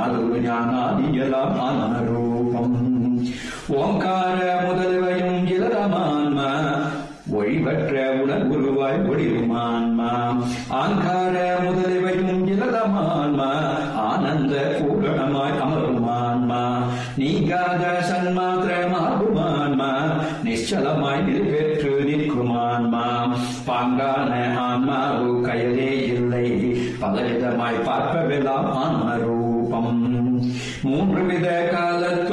அதுரு ஞானாதியலாம் ஆனரூபம் ஓங்கார முதல்வையும் இளதமான்மா ஒழிவற்ற உடல் உருவாய் ஒளிருமான்மா ஆங்கார முதலிவையும் இளதமான்மா ஆனந்த பூரணமாய் அமருமான்மா நீங்காத சன்மாத்திரமாகுமான்மா நிச்சலமாய் நிறைவேற்று நிற்குமான்மா பாங்கான ஆன்மாவு கயலே இல்லை பலவிதமாய் பார்ப்பவெல்லாம் ஆன்ம ரூபம் மூன்று வித காலத்து